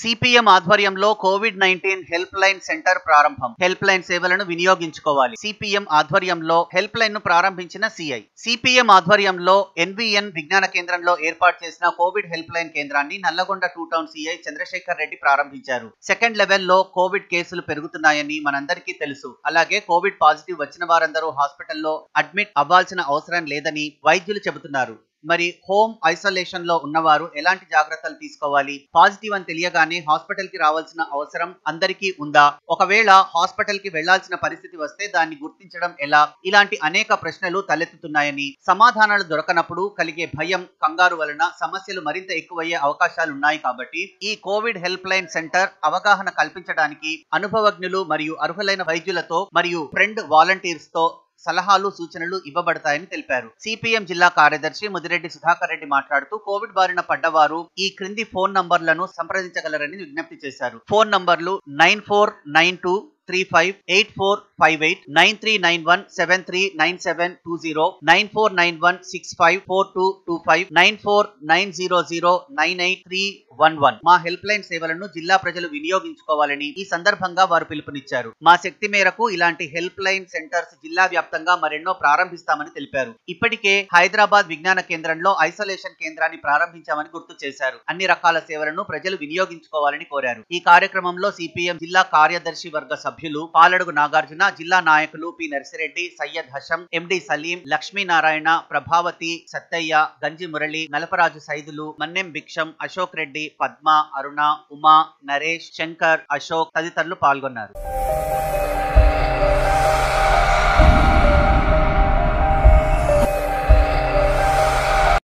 CPM ఆధ్వర్యంలో covid nineteen help line centre ప్రారంభం help line సేవలను వినియోగించుకోవాలి సిపిఎం ఆధ్వర్యంలో హెల్ప్ లైన్ ను ప్రారంభించిన సిఐ సిపిఎం ఆధ్వర్యంలో ఎన్విఎన్ విజ్ఞాన కేంద్రంలో ఏర్పాటు చేసిన కోవిడ్ హెల్ప్ లైన్ కేంద్రాన్ని Nalgonda two town CI Chandrasekhar Reddy ప్రారంభించారు సెకండ్ లెవెల్లో కోవిడ్ కేసులు పెరుగుతున్నాయని మనందరికీ తెలుసు అలాగే కోవిడ్ పాజిటివ్ వచ్చిన వారందరూ హాస్పిటల్లో అడ్మిట్ అవ్వాల్సిన అవసరం లేదని వైద్యులు చెబుతున్నారు మరి హోమ్ ఐసోలేషన్ లో ఉన్నవారు ఎలాంటి జాగ్రత్తలు తీసుకోవాలి పాజిటివ్ అని తెలియగానే హాస్పిటల్ కి రావాల్సిన అవసరం అందరికీ ఉందా ఒకవేళ హాస్పిటల్ కి వెళ్లాల్సిన పరిస్థితి వస్తే దాన్ని గుర్తించడం ఎలా ఇలాంటి అనేక ప్రశ్నలు తలెత్తుతున్నాయని సమాధానాలు దొరకనప్పుడు కలిగే భయం కంగారు వలన సమస్యలు మరింత ఎక్కువయ్యే అవకాశాలు ఉన్నాయి కాబట్టి ఈ కోవిడ్ హెల్ప్ లైన్ సెంటర్ అవగాహన కల్పించడానికి అనుభవజ్ఞులు మరియు అర్హులైన వైద్యులతో మరియు ఫ్రెండ్ వాలంటీర్స్ తో సలహాలు సూచనలు ఇవ్వబడతాయని తెలిపారు సిపిఎం జిల్లా కార్యదర్శి ముదిరెడ్డి సుధాకర్ రెడ్డి మాట్లాడుతూ కోవిడ్ బారిన పడ్డవారు ఈ క్రింది ఫోన్ నంబర్లను సంప్రదించగలరని విజ్ఞప్తి చేశారు ఫోన్ నంబర్లు nine four nine two three five eight four five eight nine three nine one seven three nine seven two zero nine four nine one six five four two two five nine four nine zero zero nine eight three one one మా help line సేవలను జిల్లా ప్రజలు వినియోగించుకోవాలని ఈ సందర్భంగా వారు పిలుపునిచ్చారు మా శక్తి మేరకు ఇలాంటి హెల్ప్ లైన్ సెంటర్స్ జిల్లా వ్యాప్తంగా మరెన్నో ప్రారంభిస్తామని తెలిపారు ఇప్పటికే హైదరాబాద్ విజ్ఞాన కేంద్రంలో ఐసోలేషన్ కేంద్రాన్ని ప్రారంభించామని గుర్తు చేశారు అన్ని రకాల సేవలను ప్రజలు వినియోగించుకోవాలని కోరారు ఈ కార్యక్రమంలో సిపిఎం జిల్లా కార్యదర్శి వర్గ సభ్యులు పాలడుగు నాగార్జున జిల్లా నాయకులు పి నర్సిరెడ్డి సయ్యద్ హషం ఎండి సలీం లక్ష్మీనారాయణ ప్రభావతి సత్తయ్య గంజి మురళి నలపరాజు సైదులు మన్నెం భిక్షం అశోక్ రెడ్డి పద్మ అరుణ ఉమా నరేష్ శంకర్ అశోక్ తదితరులు పాల్గొన్నారు